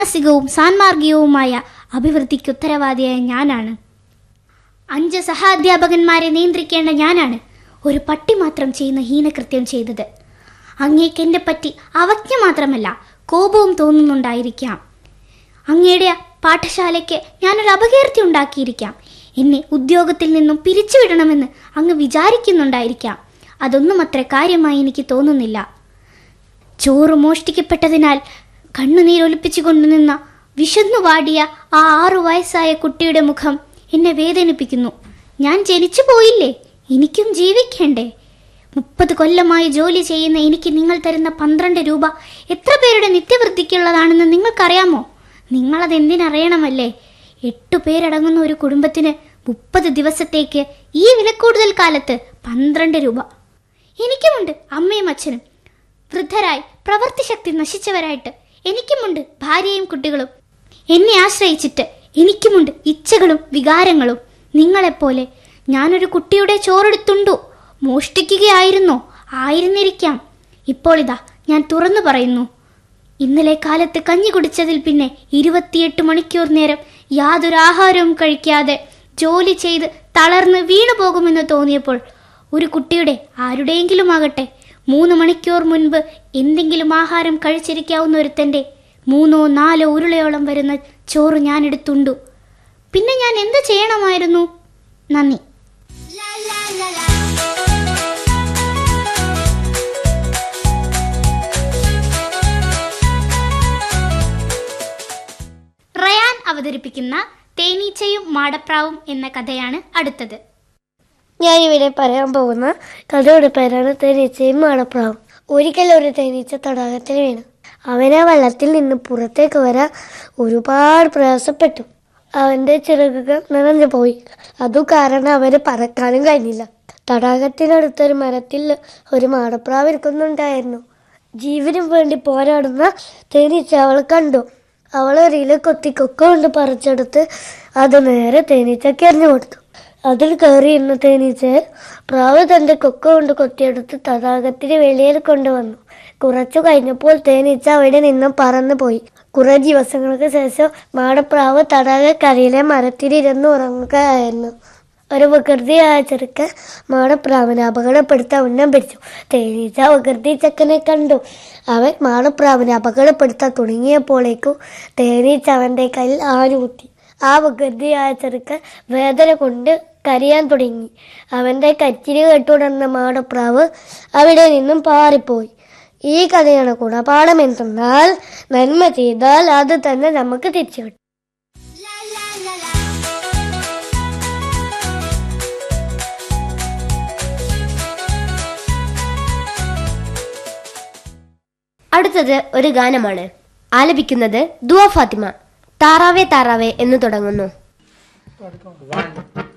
സാഹസികവും സാൻമാർഗികവുമായ അഭിവൃദ്ധിക്ക് ഉത്തരവാദിയായ ഞാനാണ് അഞ്ച് സഹാധ്യാപകന്മാരെ നിയന്ത്രിക്കേണ്ട ഞാനാണ് ഒരു പട്ടി മാത്രം ചെയ്യുന്ന ഹീനകൃത്യം ചെയ്തത് അങ്ങേക്ക് എന്നെ പറ്റി അവജ്ഞ മാത്രമല്ല കോപവും തോന്നുന്നുണ്ടായിരിക്കാം അങ്ങയുടെ പാഠശാലയ്ക്ക് ഞാനൊരു അപകീർത്തി ഉണ്ടാക്കിയിരിക്കാം എന്നെ ഉദ്യോഗത്തിൽ നിന്നും പിരിച്ചുവിടണമെന്ന് അങ്ങ് വിചാരിക്കുന്നുണ്ടായിരിക്കാം അതൊന്നും അത്ര കാര്യമായി എനിക്ക് തോന്നുന്നില്ല ചോറ് മോഷ്ടിക്കപ്പെട്ടതിനാൽ കണ്ണുനീരൊലിപ്പിച്ചു കൊണ്ടുനിന്ന വിശന്നു വാടിയ ആ ആറു വയസ്സായ കുട്ടിയുടെ മുഖം എന്നെ വേദനിപ്പിക്കുന്നു ഞാൻ ജനിച്ചു പോയില്ലേ എനിക്കും ജീവിക്കേണ്ടേ മുപ്പത് കൊല്ലമായി ജോലി ചെയ്യുന്ന എനിക്ക് നിങ്ങൾ തരുന്ന പന്ത്രണ്ട് രൂപ എത്ര പേരുടെ നിത്യവൃത്തിക്കുള്ളതാണെന്ന് നിങ്ങൾക്കറിയാമോ നിങ്ങളത് എന്തിനറിയണമല്ലേ എട്ടു പേരടങ്ങുന്ന ഒരു കുടുംബത്തിന് മുപ്പത് ദിവസത്തേക്ക് ഈ വിലക്കൂടുതൽ കാലത്ത് പന്ത്രണ്ട് രൂപ എനിക്കുമുണ്ട് അമ്മയും അച്ഛനും വൃദ്ധരായി പ്രവൃത്തിശക്തി നശിച്ചവരായിട്ട് എനിക്കുമുണ്ട് ഭാര്യയും കുട്ടികളും എന്നെ ആശ്രയിച്ചിട്ട് എനിക്കുമുണ്ട് ഇച്ഛകളും വികാരങ്ങളും നിങ്ങളെപ്പോലെ ഞാനൊരു കുട്ടിയുടെ ചോറെടുത്തുണ്ടു മോഷ്ടിക്കുകയായിരുന്നോ ആയിരുന്നിരിക്കാം ഇപ്പോൾ ഇതാ ഞാൻ തുറന്നു പറയുന്നു ഇന്നലെ കാലത്ത് കഞ്ഞി കുടിച്ചതിൽ പിന്നെ ഇരുപത്തിയെട്ട് മണിക്കൂർ നേരം യാതൊരു ആഹാരവും കഴിക്കാതെ ജോലി ചെയ്ത് തളർന്ന് വീണു പോകുമെന്ന് തോന്നിയപ്പോൾ ഒരു കുട്ടിയുടെ ആരുടെയെങ്കിലും ആകട്ടെ മൂന്ന് മണിക്കൂർ മുൻപ് എന്തെങ്കിലും ആഹാരം കഴിച്ചിരിക്കാവുന്ന ഒരുത്തന്റെ മൂന്നോ നാലോ ഉരുളയോളം വരുന്ന ചോറ് ഞാൻ എടുത്തുണ്ടു പിന്നെ ഞാൻ എന്ത് ചെയ്യണമായിരുന്നു നന്ദി റയാൻ അവതരിപ്പിക്കുന്ന തേനീച്ചയും മാടപ്രാവും എന്ന കഥയാണ് അടുത്തത് ഞാൻ ഇവിടെ പറയാൻ പോകുന്ന കഥയുടെ പേരാണ് തേനീച്ചയും മാടപ്രാവും ഒരിക്കൽ ഒരു തേനീച്ച തടാകത്തിൽ വീണു അവനെ വെള്ളത്തിൽ നിന്ന് പുറത്തേക്ക് വരാൻ ഒരുപാട് പ്രയാസപ്പെട്ടു അവന്റെ ചിറകുകൾ നിറഞ്ഞു പോയി അതു കാരണം അവന് പറക്കാനും കഴിഞ്ഞില്ല തടാകത്തിനടുത്തൊരു മരത്തിൽ ഒരു മാടപ്രാവ് ഇരിക്കുന്നുണ്ടായിരുന്നു ജീവനും വേണ്ടി പോരാടുന്ന തേനീച്ച അവൾ കണ്ടു അവൾ ഒരിയിലെ കൊത്തി കൊക്ക കൊണ്ട് പറിച്ചെടുത്ത് അത് നേരെ തേനീച്ചയ്ക്ക് എറിഞ്ഞു കൊടുത്തു അതിൽ കയറിയിരുന്ന തേനീച്ചയെ പ്രാവ് തന്റെ കൊക്ക കൊണ്ട് കൊത്തിയെടുത്ത് തടാകത്തിന് വെളിയിൽ കൊണ്ടുവന്നു കുറച്ചു കഴിഞ്ഞപ്പോൾ തേനീച്ച അവിടെ നിന്നും പറന്നു പോയി കുറെ ദിവസങ്ങൾക്ക് ശേഷം മാടപ്രാവ് തടാകക്കരയിലെ മരത്തിലിരുന്ന് ഉറങ്ങുകയായിരുന്നു ഒരു വികൃതിയായ ചെറുക്കൻ മാടപ്രാവിനെ അപകടപ്പെടുത്താൻ ഉന്നം പിടിച്ചു തേനീച്ച വികൃതി ചെക്കനെ കണ്ടു അവൻ മാടപ്രാവിനെ അപകടപ്പെടുത്താൻ തുടങ്ങിയപ്പോഴേക്കും തേനീച്ച അവന്റെ കയ്യിൽ ആഞ്ഞുകുത്തി ആ വികൃതിയായ ചെറുക്കൻ വേദന കൊണ്ട് കരയാൻ തുടങ്ങി അവന്റെ കച്ചിരി കേട്ടുടർന്ന മാടപ്രാവ് അവിടെ നിന്നും പാറിപ്പോയി ഈ കഥയാണ് ഗുണപാഠം എന്തെന്നാൽ നന്മ ചെയ്താൽ അത് തന്നെ നമുക്ക് തിരിച്ചു കിട്ടും അടുത്തത് ഒരു ഗാനമാണ് ആലപിക്കുന്നത് ദുവ ഫാത്തിമ താറാവേ താറാവേ എന്ന് തുടങ്ങുന്നു One,